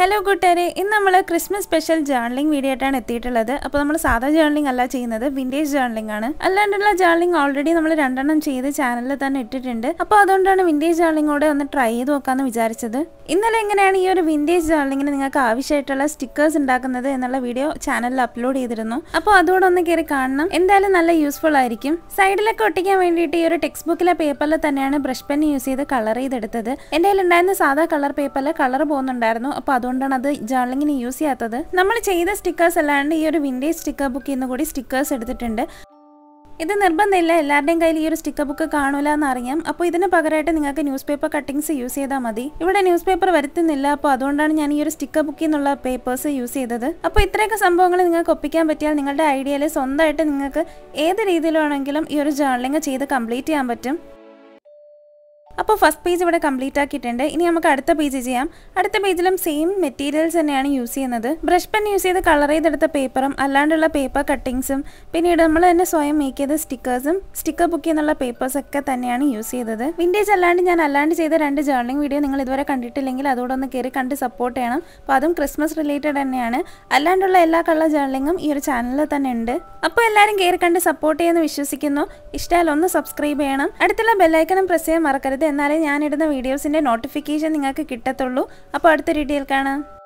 hello കൂട്ടുകാരെ ഇന്ന് നമ്മൾ ക്രിസ്മസ് സ്പെഷ്യൽ ജേർണലിംഗ് വീഡിയോ ആയിട്ടാണ് എത്തിയിട്ടുള്ളത് അപ്പോൾ നമ്മൾ സാധാ ജേർണലിംഗ് അല്ല ചെയ്യുന്നത് വിൻറ്റേജ് ജേർണലിംഗ് ആണ് അല്ലാണ്ടുള്ള ജേർണലിംഗ് ഓൾറെഡി നമ്മൾ രണ്ടെണ്ണം ചെയ്ത് ചാനലിൽ തന്നെ ഇട്ടിട്ടുണ്ട് അപ്പോൾ അതുകൊണ്ടാണ് വിൻറ്റേജ് ജേർണലിംഗോടെ ഒന്ന് ട്രൈ ചെയ്ത് നോക്കാമെന്ന് വിചാരിച്ചത് ഇന്നലെ എങ്ങനെയാണ് ഈ ഒരു വിൻറ്റേജ് ജേർണലിംഗിന് നിങ്ങൾക്ക് ആവശ്യമായിട്ടുള്ള സ്റ്റിക്കേഴ്സ് ഉണ്ടാക്കുന്നത് എന്നുള്ള വീഡിയോ ചാനലിൽ അപ്ലോഡ് ചെയ്തിരുന്നു അപ്പോൾ അതുകൂടെ ഒന്ന് കയറി കാണണം എന്തായാലും നല്ല യൂസ്ഫുൾ ആയിരിക്കും സൈഡിലൊക്കെ ഒട്ടിക്കാൻ വേണ്ടിയിട്ട് ഈ ഒരു ടെക്സ്റ്റ് ബുക്കിലെ പേപ്പറിൽ തന്നെയാണ് ബ്രഷ് പെൻ യൂസ് ചെയ്ത് കളർ ചെയ്തെടുത്തത് എൻ്റെ കയ്യിൽ ഉണ്ടായിരുന്ന സാധാ കളർ പേപ്പറിൽ കളർ പോകുന്നുണ്ടായിരുന്നു അപ്പോൾ അതുകൊണ്ടാണ് അത് ജേർണലിങ്ങിന് യൂസ് ചെയ്യാത്തത് നമ്മൾ ചെയ്ത സ്റ്റിക്കേഴ്സ് അല്ലാണ്ട് ഈ ഒരു വിൻറ്റേജ് സ്റ്റിക്കർ ബുക്കിൽ നിന്ന് കൂടി സ്റ്റിക്കേഴ്സ് എടുത്തിട്ടുണ്ട് ഇത് നിർബന്ധമില്ല എല്ലാവരുടെയും കയ്യിൽ ഈ ഒരു സ്റ്റിക്കർ ബുക്ക് കാണൂല എന്നറിയാം അപ്പോൾ ഇതിന് പകരമായിട്ട് നിങ്ങൾക്ക് ന്യൂസ് പേപ്പർ കട്ടിങ്സ് യൂസ് ചെയ്താൽ മതി ഇവിടെ ന്യൂസ് പേപ്പർ വരുത്തുന്നില്ല അപ്പോൾ അതുകൊണ്ടാണ് ഞാൻ ഈ ഒരു സ്റ്റിക്കർ ബുക്കിൽ നിന്നുള്ള പേപ്പേഴ്സ് യൂസ് ചെയ്തത് അപ്പോൾ ഇത്രയൊക്കെ സംഭവങ്ങൾ നിങ്ങൾക്ക് ഒപ്പിക്കാൻ പറ്റിയാൽ നിങ്ങളുടെ ഐഡിയയിൽ സ്വന്തമായിട്ട് നിങ്ങൾക്ക് ഏത് രീതിയിലാണെങ്കിലും ഈ ഒരു ജേർണലിംഗ് ചെയ്ത് കംപ്ലീറ്റ് ചെയ്യാൻ പറ്റും അപ്പോൾ ഫസ്റ്റ് പേജ് ഇവിടെ കംപ്ലീറ്റ് ആക്കിയിട്ടുണ്ട് ഇനി നമുക്ക് അടുത്ത പേജ് ചെയ്യാം അടുത്ത പേജിലും സെയിം മെറ്റീരിയൽസ് തന്നെയാണ് യൂസ് ചെയ്യുന്നത് ബ്രഷ് പെൻ യൂസ് ചെയ്ത് കളർ ചെയ്തെടുത്ത പേപ്പറും അല്ലാണ്ടുള്ള പേപ്പർ കട്ടിങ്സും പിന്നീട് നമ്മൾ തന്നെ സ്വയം മേക്ക് ചെയ്ത സ്റ്റിക്കേഴ്സും സ്റ്റിക്കർ ബുക്കിൽ നിന്നുള്ള പേപ്പേഴ്സ് ഒക്കെ തന്നെയാണ് യൂസ് ചെയ്തത് വിൻറ്റേജ് അല്ലാണ്ട് ഞാൻ അല്ലാണ്ട് ചെയ്ത രണ്ട് ജേർണിംഗ് വീഡിയോ നിങ്ങൾ ഇതുവരെ കണ്ടിട്ടില്ലെങ്കിൽ അതോടെ ഒന്ന് കയറി കണ്ട് സപ്പോർട്ട് ചെയ്യണം അപ്പോൾ അതും ക്രിസ്മസ് റിലേറ്റഡ് തന്നെയാണ് അല്ലാണ്ടുള്ള എല്ലാ കളർ ജേർണിങ്ങും ഈ ഒരു ചാനലിൽ തന്നെ ഉണ്ട് അപ്പോൾ എല്ലാവരും കയറി കണ്ട് സപ്പോർട്ട് ചെയ്യുമെന്ന് വിശ്വസിക്കുന്നു ഇഷ്ടമായാലും ഒന്ന് സബ്സ്ക്രൈബ് ചെയ്യണം അടുത്തുള്ള ബെല്ലൈക്കനും പ്രസ് ചെയ്യാൻ മറക്കരുത് എന്നാലേ ഞാനിടുന്ന വീഡിയോസിൻ്റെ നോട്ടിഫിക്കേഷൻ നിങ്ങൾക്ക് കിട്ടത്തുള്ളൂ അപ്പോൾ അടുത്ത വീഡിയോയിൽ കാണാം